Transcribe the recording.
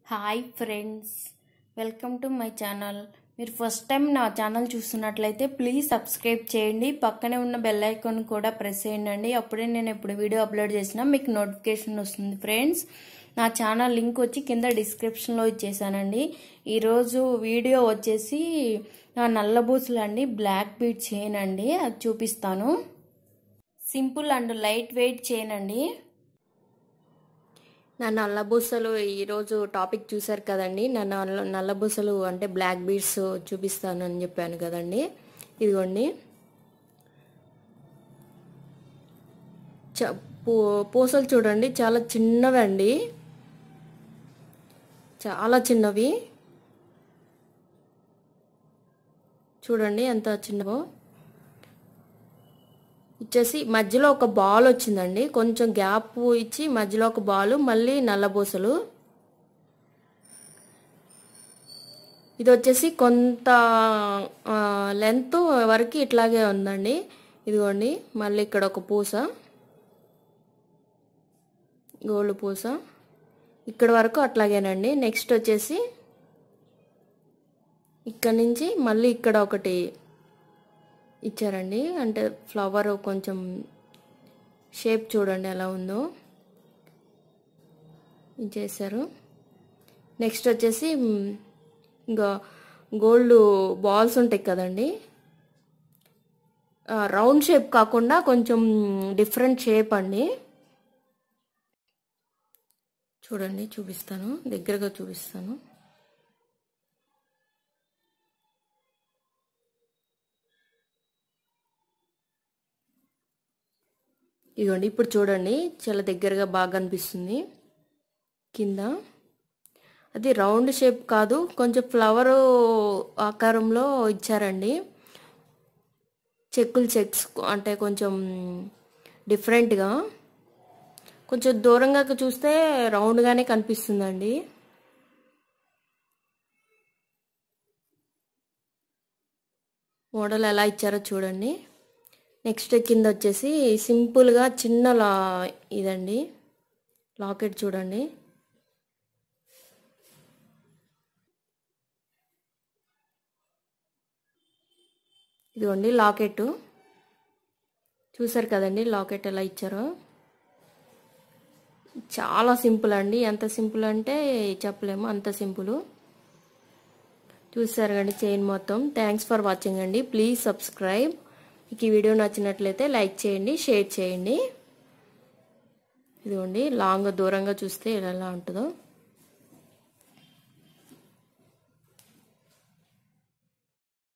hi friends welcome to my channel మీరు first time నా channel చూస్తున్నట్లయితే ప్లీజ్ సబ్స్క్రైబ్ చేయండి పక్కనే ఉన్న బెల్ ఐకాన్ కూడా ప్రెస్ చేయండి అప్పుడే నేను ఎప్పుడు వీడియో అప్లోడ్ చేసినా మీకు నోటిఫికేషన్ వస్తుంది ఫ్రెండ్స్ నా ఛానల్ లింక్ వచ్చి కింద డిస్క్రిప్షన్లో ఇచ్చేసానండి ఈరోజు వీడియో వచ్చేసి నా నల్లబూసలు అండి బ్లాక్ బీట్ చైన్ అండి అది చూపిస్తాను simple and light weight chain అండి నా నల్లబూసలు ఈరోజు టాపిక్ చూసారు కదండి నా నల్ల నల్లబూసలు అంటే బ్లాక్ బీడ్స్ చూపిస్తానని చెప్పాను కదండి ఇదిగోండి చ పూ పూసలు చూడండి చాలా చిన్నవి అండి చాలా చిన్నవి చూడండి ఎంత చిన్నవో ఇచ్చేసి మధ్యలో ఒక బాల్ వచ్చిందండి కొంచెం గ్యాప్ ఇచ్చి మధ్యలో ఒక బాల్ మళ్ళీ నల్లబూసలు ఇది వచ్చేసి కొంత లెంత్ వరకు ఇట్లాగే ఉందండి ఇదిగోండి మళ్ళీ ఇక్కడ ఒక పూస గోల్డ్ పూస ఇక్కడ వరకు అట్లాగేనండి నెక్స్ట్ వచ్చేసి ఇక్కడ నుంచి మళ్ళీ ఇక్కడ ఒకటి ఇచ్చారండి అంటే ఫ్లవర్ కొంచెం షేప్ చూడండి ఎలా ఉందో ఇచ్చేసారు నెక్స్ట్ వచ్చేసి ఇంకా గోల్డ్ బాల్స్ ఉంటాయి కదండి రౌండ్ షేప్ కాకుండా కొంచెం డిఫరెంట్ షేప్ అండి చూడండి చూపిస్తాను దగ్గరగా చూపిస్తాను ఇదిగోండి ఇప్పుడు చూడండి చాలా దగ్గరగా బాగా అనిపిస్తుంది కింద అది రౌండ్ షేప్ కాదు కొంచెం ఫ్లవర్ ఆకారంలో ఇచ్చారండి చెక్కులు చెక్స్ అంటే కొంచెం డిఫరెంట్గా కొంచెం దూరంగా చూస్తే రౌండ్గానే కనిపిస్తుందండి మోడల్ ఎలా ఇచ్చారో చూడండి నెక్స్ట్ కింద వచ్చేసి సింపుల్గా చిన్న లా ఇదండి లాకెట్ చూడండి ఇదిగోండి లాకెట్ చూసారు కదండి లాకెట్ ఎలా ఇచ్చారో చాలా సింపుల్ అండి ఎంత సింపుల్ అంటే చెప్పలేము అంత సింపుల్ చూసారు కండి చైన్ మొత్తం థ్యాంక్స్ ఫర్ వాచింగ్ అండి ప్లీజ్ సబ్స్క్రైబ్ మీకు ఈ వీడియో నచ్చినట్లయితే లైక్ చేయండి షేర్ చేయండి ఇదిగోండి లాంగ్ దూరంగా చూస్తే ఎలా ఉంటుందో